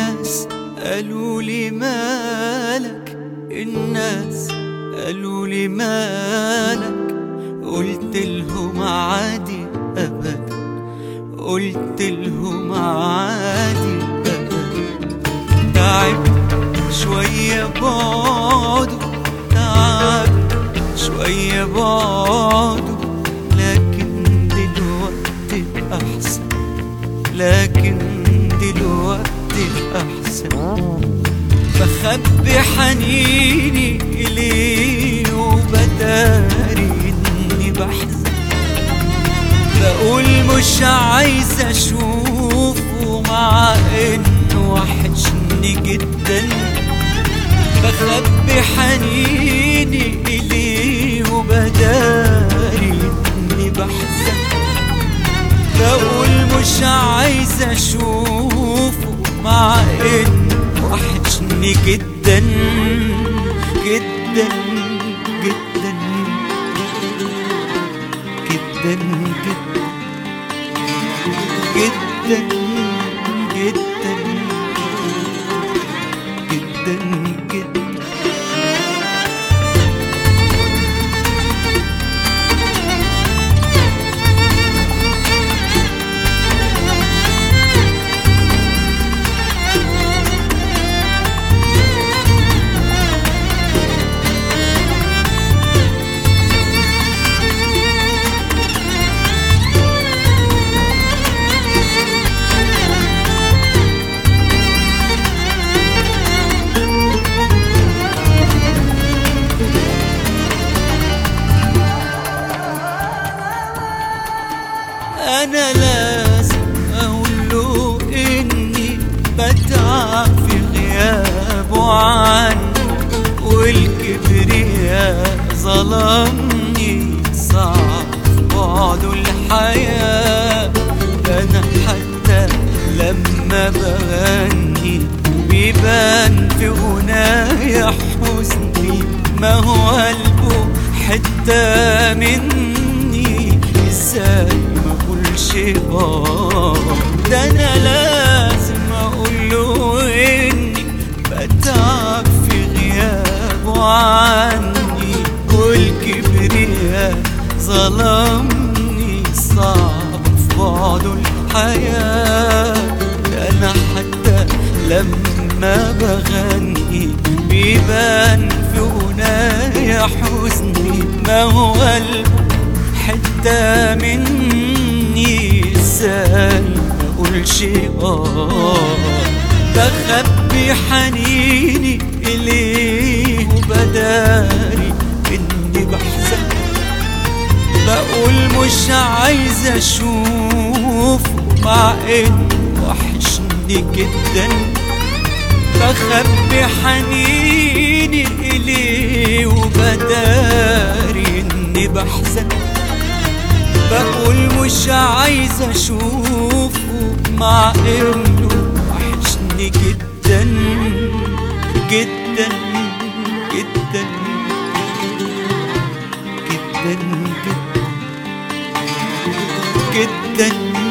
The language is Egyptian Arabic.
الناس قالوا لي مالك الناس قالوا لي مالك قلت لهم عادي ابدا قلت لهم عادي ابدا تعب شوية بعده تعب شوية بعده لكن دلوقتي أحسن لكن دلوقتي أحسن بخبي حنيني إليه وبداري إني بحزن بقول مش عايز أشوفه مع إنه وحشني جدا بخبي حنيني إليه وبداري إني بحزن بقول مش عايز اشوفه مع انه وحشني جدا جدا جدا جدا جدا جدا جدا جدا جدا انا لازم اقول له اني بتعب في غيابه عنه والكبرياء ظلمني صعب بعده الحياة انا حتى لما بغني بيبان في غنايا حزني ما هو قلبه حتة مني ازاي ما اقولش اه ده انا لازم اقول له اني بتعب في غيابه عني والكبرياء ظلمني صعب في بعده الحياة ده انا حتى لما بغني بيبان في غنايا حزني ما هو قلبه حتة مني ازاي ما اقولش اه بخبي حنيني اليه وبداري اني بحزن بقول مش عايز اشوفه مع انه وحشني جدا بخبي حنيني اليه وبداري اني بحزن بقول مش عايز اشوفه مع انه وحشني جدا جدا جدا جدا جدا جدا